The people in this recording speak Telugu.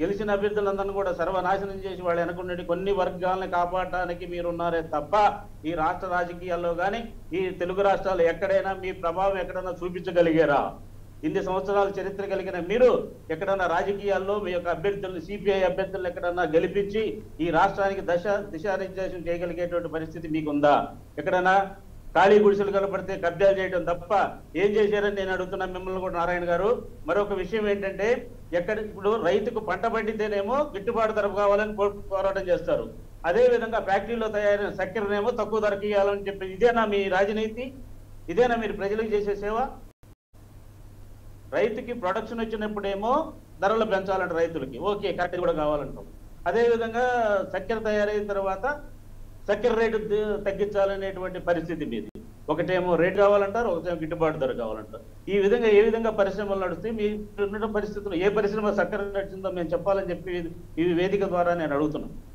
గెలిచిన అభ్యర్థులందరినీ కూడా సర్వనాశనం చేసి వాళ్ళు వెనకుండి కొన్ని వర్గాలను కాపాడటానికి మీరున్నారే తప్ప ఈ రాష్ట్ర రాజకీయాల్లో కానీ ఈ తెలుగు రాష్ట్రాలు ఎక్కడైనా మీ ప్రభావం ఎక్కడైనా చూపించగలిగారా ఇన్ని సంవత్సరాల చరిత్ర కలిగిన మీరు ఎక్కడన్నా రాజకీయాల్లో మీ యొక్క అభ్యర్థులను సిపిఐ అభ్యర్థులను ఎక్కడన్నా గెలిపించి ఈ రాష్ట్రానికి దశ దిశానిర్దేశం చేయగలిగేటువంటి పరిస్థితి మీకుందా ఎక్కడన్నా ఖాళీ గుడిసెలు కనపడితే కబ్జాలు చేయడం తప్ప ఏం చేశారని నేను అడుగుతున్నా మిమ్మల్ని కూడా నారాయణ గారు మరొక విషయం ఏంటంటే ఎక్కడ ఇప్పుడు రైతుకు పంట పండితేనేమో గిట్టుబాటు ధర కావాలని పో- పోరాటం చేస్తారు అదే విధంగా ఫ్యాక్టరీలో తయారైన చక్కెరనేమో తక్కువ ధరకు ఇవ్వాలని చెప్పి ఇదేనా మీ రాజనీతి ఇదేనా మీరు ప్రజలకు చేసే సేవ రైతుకి ప్రొడక్షన్ వచ్చినప్పుడేమో ధరలు పెంచాలంట రైతులకి ఓకే కరెక్ట్ కూడా కావాలంటాం అదే విధంగా చక్కెర తయారైన తర్వాత చక్కెర రేటు ది- తగ్గించాలనేటువంటి పరిస్థితి మీది ఒకటేమో రేట్ కావాలంటారు ఒకటేమో గిట్టుబాటు ధర కావాలంటారు ఈ విధంగా ఏ విధంగా పరిశ్రమలు నడుస్తాయి మీ ఉన్న పరిస్థితుల్లో ఏ పరిశ్రమ చక్కెర నడిచిందో మేము చెప్పాలని చెప్పి ఈ వేదిక ద్వారా నేను అడుగుతున్నాను